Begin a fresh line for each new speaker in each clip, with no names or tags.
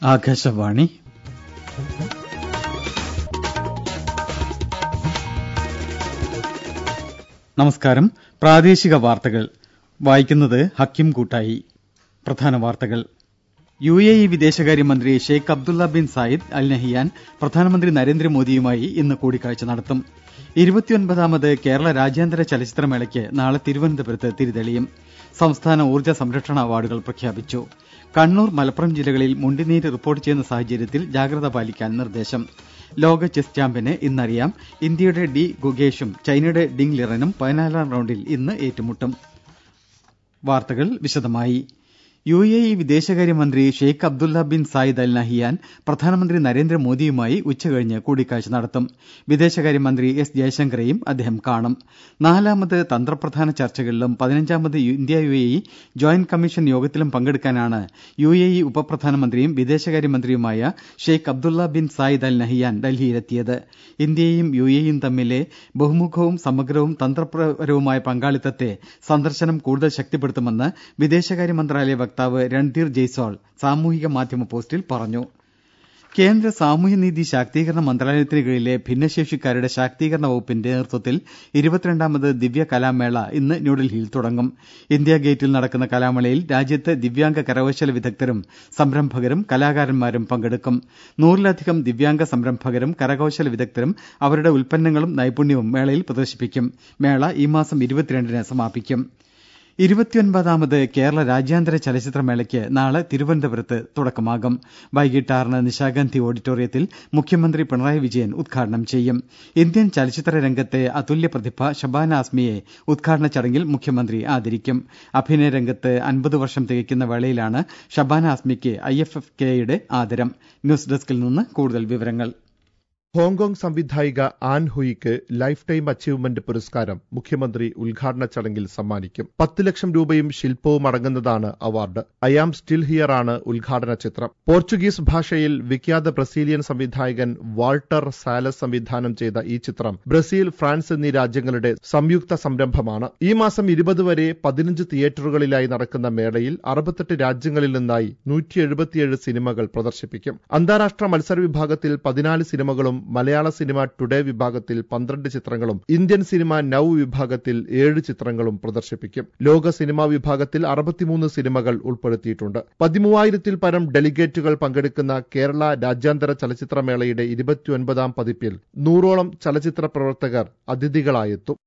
ആകാശവാണി നമസ്കാരം പ്രാദേശിക വാർത്തകൾ വായിക്കുന്നത് ഹക്കിം കൂട്ടായി പ്രധാന വാർത്തകൾ യു എ ഇ വിദേശകാര്യമന്ത്രി Sheikh Abdullah bin Zayed Al Nahyan പ്രധാനമന്ത്രി നരേന്ദ്രമോദിയുമായി ഇന്ന് കൂടിക്കാഴ്ച നടത്തും ഇരുപത്തിയൊൻപതാമത് കേരള രാജ്യാന്തര ചലച്ചിത്രമേളയ്ക്ക് നാളെ തിരുവനന്തപുരത്ത് തിരിതെളിയും സംസ്ഥാന ഊർജ്ജ സംരക്ഷണ അവാർഡുകൾ പ്രഖ്യാപിച്ചു കണ്ണൂർ മലപ്പുറം ജില്ലകളിൽ മുണ്ടിനീര് റിപ്പോർട്ട് ചെയ്യുന്ന സാഹചര്യത്തിൽ ജാഗ്രത പാലിക്കാൻ നിർദ്ദേശം ലോക ചെസ് ചാമ്പ്യനെ ഇന്നറിയാം ഇന്ത്യയുടെ ഡി ഗുഗേഷും ചൈനയുടെ ഡിങ് ലിറനും പതിനാലാം റൌണ്ടിൽ ഇന്ന് ഏറ്റുമുട്ടും വാർത്തകൾ വിശദമായി യു എ ഇ വിദേശകാര്യമന്ത്രി Sheikh Abdullah bin Zayed Al Nahyan പ്രധാനമന്ത്രി നരേന്ദ്രമോദിയുമായി ഉച്ചകഴിഞ്ഞ് കൂടിക്കാഴ്ച നടത്തും വിദേശകാര്യമന്ത്രി എസ് ജയശങ്കറെയും അദ്ദേഹം കാണും നാലാമത് തന്ത്രപ്രധാന ചർച്ചകളിലും പതിനഞ്ചാമത് India U A E joint commission യോഗത്തിലും പങ്കെടുക്കാനാണ് യു എ ഇ ഉപപ്രധാനമന്ത്രിയും വിദേശകാര്യമന്ത്രിയുമായ Sheikh Abdullah bin Zayed Al Nahyan ഡൽഹിയിലെത്തിയത് ഇന്ത്യയും യു എ ഇയും തമ്മിലെ ബഹുമുഖവും സമഗ്രവും തന്ത്രപരവുമായ പങ്കാളിത്തത്തെ സന്ദർശനം കൂടുതൽ ശക്തിപ്പെടുത്തുമെന്ന് വിദേശകാര്യ മന്ത്രാലയ വക്താവ് രൺധീർ ജയ്സ്വാൾ സാമൂഹിക മാധ്യമ പോസ്റ്റിൽ പറഞ്ഞു കേന്ദ്ര സാമൂഹ്യനീതി ശാക്തീകരണ മന്ത്രാലയത്തിന് കീഴിലെ ഭിന്നശേഷിക്കാരുടെ ശാക്തീകരണ വകുപ്പിന്റെ നേതൃത്വത്തിൽ ഇരുപത്തിരണ്ടാമത് ദിവ്യ കലാമേള ഇന്ന് ന്യൂഡൽഹിയിൽ തുടങ്ങും ഇന്ത്യാ ഗേറ്റിൽ നടക്കുന്ന കലാമേളയിൽ രാജ്യത്തെ ദിവ്യാംഗ കരകൌശല വിദഗ്ധരും സംരംഭകരും കലാകാരന്മാരും പങ്കെടുക്കും നൂറിലധികം ദിവ്യാംഗ സംരംഭകരും കരകൌശല വിദഗ്ധരും അവരുടെ ഉൽപ്പന്നങ്ങളും നൈപുണ്യവും മേളയിൽ പ്രദർശിപ്പിക്കും മേള ഈ മാസം ഇരുപത്തിരണ്ടിന് സമാപിക്കും ഇരുപത്തിയൊൻപതാമത് കേരള രാജ്യാന്തര ചലച്ചിത്രമേളയ്ക്ക് നാളെ തിരുവനന്തപുരത്ത് തുടക്കമാകും വൈകിട്ട് ആറിന് നിശാഗന്ധി ഓഡിറ്റോറിയത്തിൽ മുഖ്യമന്ത്രി പിണറായി വിജയൻ ഉദ്ഘാടനം ചെയ്യും ഇന്ത്യൻ ചലച്ചിത്ര രംഗത്തെ അതുല്യ പ്രതിഭ ഷബാന ആസ്മിയെ ഉദ്ഘാടന ചടങ്ങിൽ മുഖ്യമന്ത്രി ആദരിക്കും അഭിനയ രംഗത്ത് അൻപത് വർഷം തികയ്ക്കുന്ന വേളയിലാണ് ഷബാന ആസ്മിക്ക് ഐ എഫ് എഫ് കെയുടെ ആദരം ന്യൂസ് ഡെസ്കിൽ നിന്ന് കൂടുതൽ വിവരങ്ങൾ
ഹോങ്കോങ് സംവിധായിക ആൻ ഹുയിക്ക് ലൈഫ് ടൈം അച്ചീവ്മെന്റ് പുരസ്കാരം മുഖ്യമന്ത്രി ഉദ്ഘാടന ചടങ്ങിൽ സമ്മാനിക്കും പത്ത് ലക്ഷം രൂപയും ശില്പവും അടങ്ങുന്നതാണ് award I am still here ആണ് ഉദ്ഘാടന ചിത്രം പോർച്ചുഗീസ് ഭാഷയിൽ വിഖ്യാത ബ്രസീലിയൻ സംവിധായകൻ വാൾട്ടർ സാലസ് സംവിധാനം ചെയ്ത ഈ ചിത്രം ബ്രസീൽ ഫ്രാൻസ് എന്നീ രാജ്യങ്ങളുടെ സംയുക്ത സംരംഭമാണ് ഈ മാസം ഇരുപത് വരെ പതിനഞ്ച് തിയേറ്ററുകളിലായി നടക്കുന്ന മേളയിൽ അറുപത്തെട്ട് രാജ്യങ്ങളിൽ നിന്നായി നൂറ്റി എഴുപത്തിയേഴ് സിനിമകൾ പ്രദർശിപ്പിക്കും അന്താരാഷ്ട്ര മത്സര വിഭാഗത്തിൽ പതിനാല് സിനിമകളും മലയാള സിനിമ ടുഡേ വിഭാഗത്തിൽ പന്ത്രണ്ട് ചിത്രങ്ങളും ഇന്ത്യൻ സിനിമ നൌ വിഭാഗത്തിൽ ഏഴ് ചിത്രങ്ങളും പ്രദർശിപ്പിക്കും ലോക സിനിമാ വിഭാഗത്തിൽ അറുപത്തിമൂന്ന് സിനിമകൾ ഉൾപ്പെടുത്തിയിട്ടുണ്ട് പതിമൂവായിരത്തിൽ പരം ഡെലിഗേറ്റുകൾ പങ്കെടുക്കുന്ന കേരള രാജ്യാന്തര ചലച്ചിത്രമേളയുടെ ഇരുപത്തിയൊൻപതാം പതിപ്പിൽ നൂറോളം ചലച്ചിത്ര പ്രവർത്തകർ അതിഥികളായെത്തും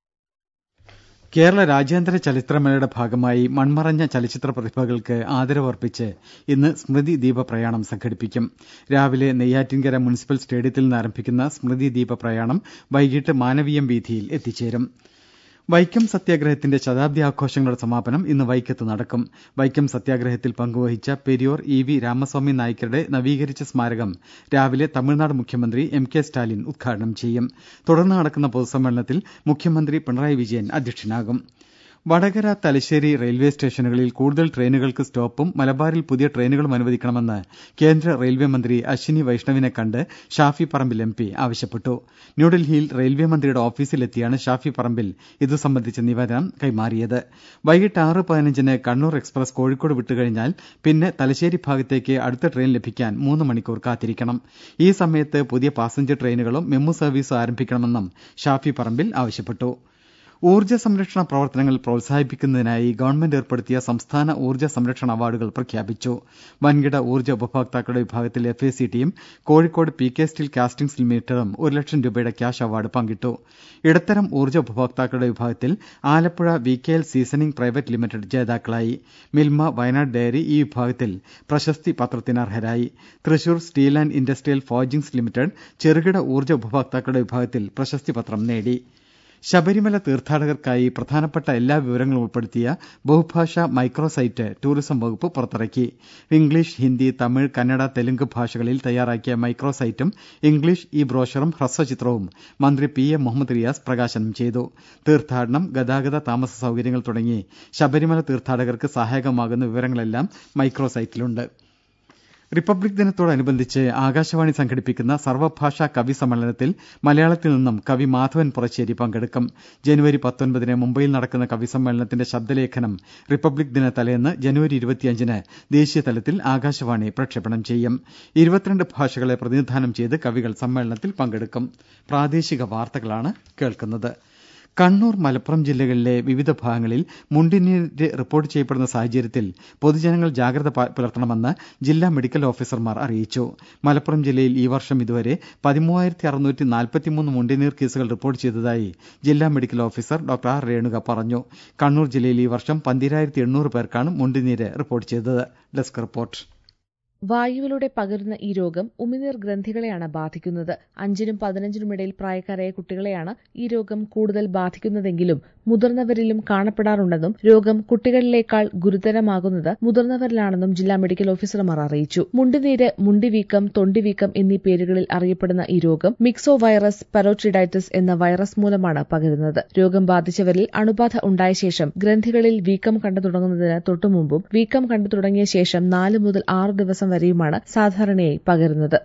കേരള രാജ്യാന്തര ചലച്ചിത്രമേളയുടെ ഭാഗമായി മൺമറഞ്ഞ ചലച്ചിത്ര പ്രതിഭകൾക്ക് ആദരവർപ്പിച്ച് ഇന്ന് സ്മൃതി ദീപ പ്രയാണം സംഘടിപ്പിക്കും രാവിലെ നെയ്യാറ്റിൻകര മുനിസിപ്പൽ സ്റ്റേഡിയത്തിൽ നിന്ന് ആരംഭിക്കുന്ന സ്മൃതി ദീപ പ്രയാണം വൈകിട്ട് മാനവീയം വീഥിയിൽ എത്തിച്ചേരും വൈക്കം സത്യാഗ്രഹത്തിന്റെ ശതാബ്ദി ആഘോഷങ്ങളുടെ സമാപനം ഇന്ന് വൈക്കത്ത് നടക്കും വൈക്കം സത്യാഗ്രഹത്തിൽ പങ്കുവഹിച്ച പെരിയോർ ഇ വി രാമസ്വാമി നായ്ക്കരുടെ നവീകരിച്ച സ്മാരകം രാവിലെ തമിഴ്നാട് മുഖ്യമന്ത്രി എം കെ സ്റ്റാലിൻ ഉദ്ഘാടനം ചെയ്യും തുടർന്ന് നടക്കുന്ന പൊതുസമ്മേളനത്തിൽ മുഖ്യമന്ത്രി പിണറായി വിജയൻ അധ്യക്ഷനാകും വടകര തലശ്ശേരി റെയിൽവേ സ്റ്റേഷനുകളിൽ കൂടുതൽ ട്രെയിനുകൾക്ക് സ്റ്റോപ്പും മലബാറിൽ പുതിയ ട്രെയിനുകളും അനുവദിക്കണമെന്ന് കേന്ദ്ര റെയിൽവേ മന്ത്രി അശ്വിനി വൈഷ്ണവിനെ കണ്ട് ഷാഫി പറമ്പിൽ എം പി ആവശ്യപ്പെട്ടു ന്യൂഡൽഹിയിൽ റെയിൽവേ മന്ത്രിയുടെ ഓഫീസിലെത്തിയാണ് ഷാഫി പറമ്പിൽ ഇതു സംബന്ധിച്ച നിവേദനം കൈമാറിയത് വൈകിട്ട് ആറ് പതിനഞ്ചിന് കണ്ണൂർ എക്സ്പ്രസ് കോഴിക്കോട് വിട്ടുകഴിഞ്ഞാൽ പിന്നെ തലശ്ശേരി ഭാഗത്തേക്ക് അടുത്ത ട്രെയിൻ ലഭിക്കാൻ മൂന്ന് മണിക്കൂർ കാത്തിരിക്കണം ഈ സമയത്ത് പുതിയ പാസഞ്ചർ ട്രെയിനുകളും മെമു സർവീസും ആരംഭിക്കണമെന്നും ഷാഫി പറമ്പിൽ ആവശ്യപ്പെട്ടു ഊർജ്ജ സംരക്ഷണ പ്രവർത്തനങ്ങൾ പ്രോത്സാഹിപ്പിക്കുന്നതിനായി ഗവൺമെന്റ് ഏർപ്പെടുത്തിയ സംസ്ഥാന ഊർജ്ജ സംരക്ഷണ അവാർഡുകൾ പ്രഖ്യാപിച്ചു വൻകിട ഊർജ്ജ ഉപഭോക്താക്കളുടെ വിഭാഗത്തിൽ എഫ് എ സി ടിയും Kozhikode P K steel castings ലിമിറ്റഡും ഒരു ലക്ഷം രൂപയുടെ ക്യാഷ് അവാർഡ് പങ്കിട്ടു ഇടത്തരം ഊർജ്ജ ഉപഭോക്താക്കളുടെ വിഭാഗത്തിൽ Alappuzha V K L seasoning private limited ജേതാക്കളായി മിൽമ വയനാട് ഡയറി ഈ വിഭാഗത്തിൽ പ്രശസ്തി പത്രത്തിന് അർഹരായി Thrissur steel and industrial forgings limited ചെറുകിട ഊർജ്ജ ഉപഭോക്താക്കളുടെ വിഭാഗത്തിൽ പ്രശസ്തി പത്രം നേടി ശബരിമല തീർത്ഥാടകർക്കായി പ്രധാനപ്പെട്ട എല്ലാ വിവരങ്ങളും ഉൾപ്പെടുത്തിയ ബഹുഭാഷാ മൈക്രോ സൈറ്റ് ടൂറിസം വകുപ്പ് പുറത്തിറക്കി ഇംഗ്ലീഷ് ഹിന്ദി തമിഴ് കന്നഡ തെലുങ്ക് ഭാഷകളിൽ തയ്യാറാക്കിയ മൈക്രോ സൈറ്റും ഇംഗ്ലീഷ് ഇ ബ്രോഷറും ഹ്രസ്വചിത്രവും മന്ത്രി പി എ മുഹമ്മദ് റിയാസ് പ്രകാശനം ചെയ്തു തീർത്ഥാടനം ഗതാഗത താമസ സൌകര്യങ്ങൾ തുടങ്ങി ശബരിമല തീർത്ഥാടകർക്ക് സഹായകമാകുന്ന വിവരങ്ങളെല്ലാം മൈക്രോ സൈറ്റിലുണ്ട് റിപ്പബ്ലിക് ദിനത്തോടനുബന്ധിച്ച് ആകാശവാണി സംഘടിപ്പിക്കുന്ന സർവ്വഭാഷാ കവി സമ്മേളനത്തിൽ മലയാളത്തിൽ നിന്നും കവി മാധവൻ പുറശ്ശേരി പങ്കെടുക്കും ജനുവരി പത്തൊൻപതിന് മുംബൈയിൽ നടക്കുന്ന കവി സമ്മേളനത്തിന്റെ ശബ്ദലേഖനം റിപ്പബ്ലിക് ദിന തലേന്ന് ജനുവരി ഇരുപത്തിയഞ്ചിന് ദേശീയ തലത്തിൽ ആകാശവാണി പ്രക്ഷേപണം ചെയ്യും ഇരുപത്തിരണ്ട് ഭാഷകളെ പ്രതിനിധാനം ചെയ്ത് കവികൾ സമ്മേളനത്തിൽ പങ്കെടുക്കും പ്രാദേശിക വാർത്തകളാണ് കേൾക്കുന്നത് കണ്ണൂർ മലപ്പുറം ജില്ലകളിലെ വിവിധ ഭാഗങ്ങളിൽ മുണ്ടിനീര് റിപ്പോർട്ട് ചെയ്യപ്പെടുന്ന സാഹചര്യത്തിൽ പൊതുജനങ്ങൾ ജാഗ്രത പുലർത്തണമെന്ന് ജില്ലാ മെഡിക്കൽ ഓഫീസർമാർ അറിയിച്ചു മലപ്പുറം ജില്ലയിൽ ഈ വർഷം ഇതുവരെ പതിമൂവായിരത്തി അറുന്നൂറ്റി നാൽപ്പത്തിമൂന്ന് മുണ്ടിനീർ കേസുകൾ റിപ്പോർട്ട് ചെയ്തതായി ജില്ലാ medical officer doctor R Renuka പറഞ്ഞു കണ്ണൂർ ജില്ലയിൽ ഈ വർഷം പന്തിരായിരത്തി എണ്ണൂറ് പേർക്കാണ് മുണ്ടിനീര് റിപ്പോർട്ട് ചെയ്തത് ഡെസ്ക് റിപ്പോർട്ട്
വായുവിലൂടെ പകരുന്ന ഈ രോഗം ഉമിനീർ ഗ്രന്ഥികളെയാണ് ബാധിക്കുന്നത് അഞ്ചിനും പതിനഞ്ചിനും ഇടയിൽ പ്രായക്കാരായ കുട്ടികളെയാണ് ഈ രോഗം കൂടുതൽ ബാധിക്കുന്നതെങ്കിലും മുതിർന്നവരിലും കാണപ്പെടാറുണ്ടെന്നും രോഗം കുട്ടികളിലേക്കാൾ ഗുരുതരമാകുന്നത് മുതിർന്നവരിലാണെന്നും ജില്ലാ മെഡിക്കൽ ഓഫീസർമാർ അറിയിച്ചു മുണ്ടിനീര് മുണ്ടിവീക്കം തൊണ്ടിവീക്കം എന്നീ പേരുകളിൽ അറിയപ്പെടുന്ന ഈ രോഗം മിക്സോ വൈറസ് പരോട്ടിഡൈറ്റിസ് എന്ന വൈറസ് മൂലമാണ് പകരുന്നത് രോഗം ബാധിച്ചവരിൽ അണുബാധ ഉണ്ടായ ശേഷം ഗ്രന്ഥികളിൽ വീക്കം കണ്ടു തുടങ്ങുന്നതിന് തൊട്ടുമുമ്പും വീക്കം കണ്ടു തുടങ്ങിയ ശേഷം നാല് മുതൽ ആറ് ദിവസം വരെയുമാണ് സാധാരണയായി പകരുന്നത്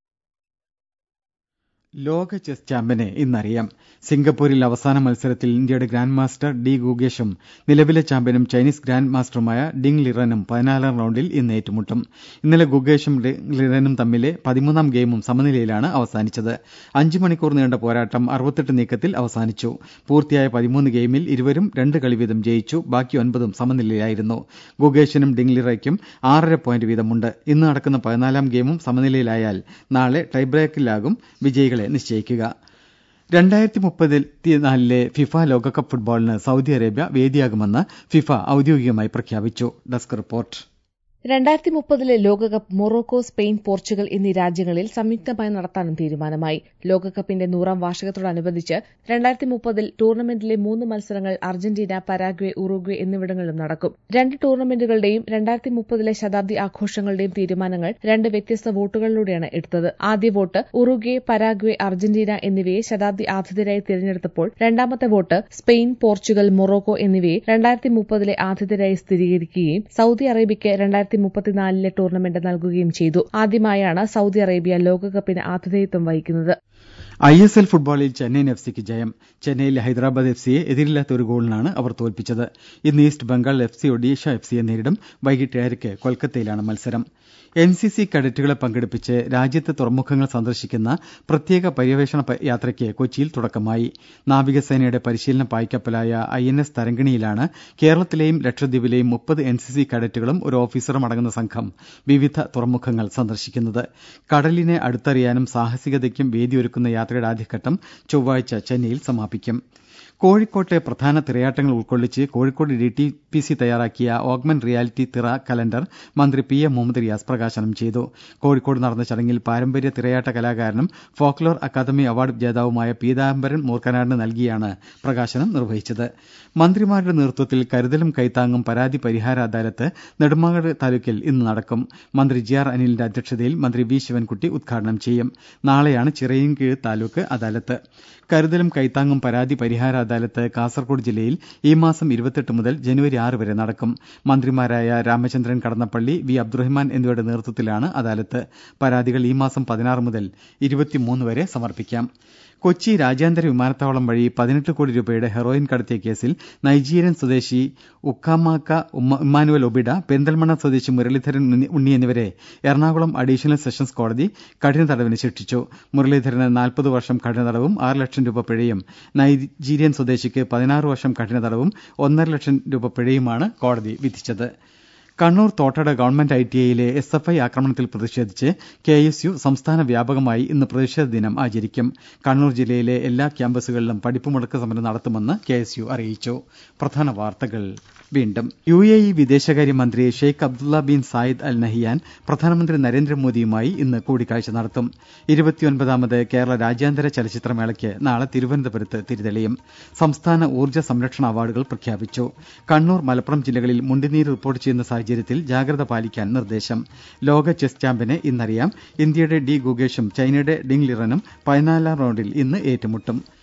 ലോക ചെസ് ചാമ്പ്യനെ ഇന്നറിയാം സിംഗപ്പൂരിൽ അവസാന മത്സരത്തിൽ ഇന്ത്യയുടെ ഗ്രാൻഡ് മാസ്റ്റർ ഡി ഗുഗേഷും നിലവിലെ ചാമ്പ്യനും ചൈനീസ് ഗ്രാൻഡ് മാസ്റ്ററുമായ ഡിങ് ലിറനും പതിനാലാം റൌണ്ടിൽ ഇന്ന് ഏറ്റുമുട്ടും ഇന്നലെ ഗുഗേഷും ലിറനും തമ്മിലെ പതിമൂന്നാം ഗെയിമും സമനിലയിലാണ് അവസാനിച്ചത് അഞ്ചു മണിക്കൂർ നീണ്ട പോരാട്ടം അറുപത്തെട്ട് നീക്കത്തിൽ അവസാനിച്ചു പൂർത്തിയായ പതിമൂന്ന് ഗെയിമിൽ ഇരുവരും രണ്ട് കളി വീതം ജയിച്ചു ബാക്കി ഒൻപതും സമനിലയിലായിരുന്നു ഗുഗേഷിനും ഡിങ് ലിറയ്ക്കും ആറര പോയിന്റ് വീതമുണ്ട് ഇന്ന് നടക്കുന്ന പതിനാലാം ഗെയിമും സമനിലയിലായാൽ നാളെ ടൈബ്രേക്കിലാകും വിജയികളെ നിശ്ചയിക്കുക രണ്ടായിരത്തി മുപ്പത്തിനാലിലെ ഫിഫ ലോകകപ്പ് ഫുട്ബോളിന് സൗദി അറേബ്യ വേദിയാകുമെന്ന് ഫിഫ ഔദ്യോഗികമായി പ്രഖ്യാപിച്ചു ഡെസ്ക് റിപ്പോർട്ട്
രണ്ടായിരത്തി മുപ്പതിലെ ലോകകപ്പ് മൊറോക്കോ സ്പെയിൻ പോർച്ചുഗൽ എന്നീ രാജ്യങ്ങളിൽ സംയുക്തമായി നടത്താനും തീരുമാനമായി ലോകകപ്പിന്റെ നൂറാം വാർഷികത്തോടനുബന്ധിച്ച് രണ്ടായിരത്തി മുപ്പതിൽ ടൂർണമെന്റിലെ മൂന്ന് മത്സരങ്ങൾ അർജന്റീന പരാഗ്വെ ഉറുഗ്വെ എന്നിവിടങ്ങളിലും നടക്കും രണ്ട് ടൂർണമെന്റുകളുടെയും രണ്ടായിരത്തി മുപ്പതിലെ ശതാബ്ദി ആഘോഷങ്ങളുടെയും തീരുമാനങ്ങൾ രണ്ട് വ്യത്യസ്ത വോട്ടുകളിലൂടെയാണ് എടുത്തത് ആദ്യ വോട്ട് ഉറുഗ്വെ പരാഗ്വെ അർജന്റീന എന്നിവയെ ശതാബ്ദി ആതിഥേയരായി തിരഞ്ഞെടുത്തപ്പോൾ രണ്ടാമത്തെ വോട്ട് സ്പെയിൻ പോർച്ചുഗൽ മൊറോക്കോ എന്നിവയെ രണ്ടായിരത്തി മുപ്പതിലെ ആതിഥേയരായി സ്ഥിരീകരിക്കുകയും സൌദി അറേബ്യയ്ക്ക് രണ്ടായിരത്തി മുപ്പത്തിനാലിലെ ടൂർണമെന്റ് നൽകുകയും ചെയ്തു ആദ്യമായാണ് സൌദി അറേബ്യ ലോകകപ്പിന് ആതിഥേയത്വം വഹിക്കുന്നത്
ഐ എസ് എൽ ഫുട്ബോളിൽ ചെന്നൈയിൻ എഫ് സിക്ക് ജയം ചെന്നൈയിലെ ഹൈദരാബാദ് എഫ് സിയെ എതിരില്ലാത്ത ഒരു ഗോളിനാണ് അവർ തോൽപ്പിച്ചത് ഇന്ന് East Bengal F C Odisha F സിയെ നേരിടും വൈകിട്ട് ഏഴരയ്ക്ക് കൊൽക്കത്തയിലാണ് മത്സരം എൻ സി സി കേഡറ്റുകളെ പങ്കെടുപ്പിച്ച് രാജ്യത്തെ തുറമുഖങ്ങൾ സന്ദർശിക്കുന്ന പ്രത്യേക പര്യവേഷണ യാത്രയ്ക്ക് കൊച്ചിയിൽ തുടക്കമായി നാവികസേനയുടെ പരിശീലന പായ്ക്കപ്പലായ ഐ എൻ എസ് തരങ്കിണിയിലാണ് കേരളത്തിലെയും ലക്ഷദ്വീപിലെയും മുപ്പത് എൻ സി സി കേഡറ്റുകളും ഒരു ഓഫീസറും അടങ്ങുന്ന സംഘം വിവിധ തുറമുഖങ്ങൾ സന്ദർശിക്കുന്നത് കടലിനെ അടുത്തറിയാനും സാഹസികതയ്ക്കും വേദിയൊരുക്കുന്ന യാത്രയുടെ ആദ്യഘട്ടം ചൊവ്വാഴ്ച ചെന്നൈയിൽ സമാപിക്കും കോഴിക്കോട്ടെ പ്രധാന തിറയാട്ടങ്ങൾ ഉൾക്കൊള്ളിച്ച് Kozhikode D T P C തയ്യാറാക്കിയ ഓഗ്മെന്റ് റിയാലിറ്റി തിറ കലണ്ടർ മന്ത്രി പി എ മുഹമ്മദ് റിയാസ് പ്രകാശനം ചെയ്തു കോഴിക്കോട് നടന്ന ചടങ്ങിൽ പാരമ്പര്യ തിറയാട്ട കലാകാരനും ഫോക്ലോർ അക്കാദമി അവാർഡ് ജേതാവുമായ പീതാംബരൻ മൂർക്കനാടിന് നൽകിയാണ് പ്രകാശനം നിർവഹിച്ചത് മന്ത്രിമാരുടെ നേതൃത്വത്തിൽ കരുതലും കൈത്താങ്ങും പരാതി പരിഹാര അദാലത്ത് നെടുമങ്ങാട് താലൂക്കിൽ ഇന്ന് നടക്കും മന്ത്രി ജി ആർ അനിലിന്റെ അധ്യക്ഷതയിൽ മന്ത്രി വി ശിവൻകുട്ടി ഉദ്ഘാടനം ചെയ്യും നാളെയാണ് ചിറയിൻകീഴ് താലൂക്ക് അദാലത്ത് കരുതലും കൈത്താങ്ങും പരാതി പരിഹാര അദാലത്ത് കാസർകോട് ജില്ലയിൽ ഈ മാസം ഇരുപത്തെട്ട് മുതൽ ജനുവരി ആറ് വരെ നടക്കും മന്ത്രിമാരായ രാമചന്ദ്രൻ കടന്നപ്പള്ളി വി അബ്ദുറഹ്മാൻ എന്നിവരുടെ നേതൃത്വത്തിലാണ് അദാലത്ത് പരാതികൾ ഈ മാസം പതിനാറ് മുതൽ ഇരുപത്തിമൂന്ന് വരെ സമർപ്പിക്കാം കൊച്ചി രാജ്യാന്തര വിമാനത്താവളം വഴി പതിനെട്ട് കോടി രൂപയുടെ ഹെറോയിൻ കടത്തിയ കേസിൽ നൈജീരിയൻ സ്വദേശി ഉക്കാമാക്ക ഇമ്മാനുവൽ ഒബിഡ പെരിന്തൽമണ്ണ സ്വദേശി മുരളീധരൻ ഉണ്ണി എന്നിവരെ എറണാകുളം അഡീഷണൽ സെഷൻസ് കോടതി കഠിന തടവിന് ശിക്ഷിച്ചു മുരളീധരന് നാൽപ്പത് വർഷം കഠിന തടവും ആറ് ലക്ഷം രൂപ പിഴയും നൈജീരിയൻ സ്വദേശിക്ക് പതിനാറ് വർഷം കഠിന തടവും ഒന്നര ലക്ഷം രൂപ പിഴയുമാണ് കോടതി വിധിച്ചത് Kannur Thottada government I T ഐയിലെ എസ് എഫ് ഐ ആക്രമണത്തിൽ പ്രതിഷേധിച്ച് കെ എസ് യു സംസ്ഥാന വ്യാപകമായി ഇന്ന് പ്രതിഷേധ ദിനം ആചരിക്കും കണ്ണൂർ ജില്ലയിലെ എല്ലാ ക്യാമ്പസുകളിലും പഠിപ്പ് മുടക്ക് സമരം നടത്തുമെന്ന് കെ എസ് യു അറിയിച്ചു പ്രധാന വാർത്തകൾ വീണ്ടും യു എ ഇ വിദേശകാര്യമന്ത്രി Sheikh Abdullah bin Zayed Al Nahyan പ്രധാനമന്ത്രി നരേന്ദ്രമോദിയുമായി ഇന്ന് കൂടിക്കാഴ്ച നടത്തും ഇരുപത്തിയൊൻപതാമത് കേരള രാജ്യാന്തര ചലച്ചിത്രമേളയ്ക്ക് നാളെ തിരുവനന്തപുരത്ത് തിരിതെളിയും സംസ്ഥാന ഊർജ്ജ സംരക്ഷണ അവാർഡുകൾ പ്രഖ്യാപിച്ചു കണ്ണൂർ മലപ്പുറം ജില്ലകളിൽ മുണ്ടിനീര് റിപ്പോർട്ട് ചെയ്യുന്ന സാഹചര്യത്തിൽ ജാഗ്രത പാലിക്കാൻ നിർദ്ദേശം ലോക ചെസ് ചാമ്പ്യനെ ഇന്നറിയാം ഇന്ത്യയുടെ ഡി ഗുഗേഷും ചൈനയുടെ ഡിങ് ലിറനും പതിനാലാം റൌണ്ടിൽ ഇന്ന് ഏറ്റുമുട്ടും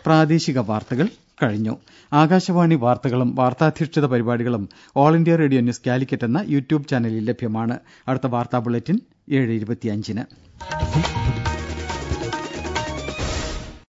പ്രാദേശിക വാർത്തകൾ കഴിഞ്ഞു ആകാശവാണി വാർത്തകളും വാർത്താധിഷ്ഠിത പരിപാടികളും All India Radio News Calicut എന്ന യൂട്യൂബ് ചാനലിൽ ലഭ്യമാണ് അടുത്ത വാർത്താ ബുള്ളറ്റിൻ ഏഴ് ഇരുപത്തിയഞ്ചിന്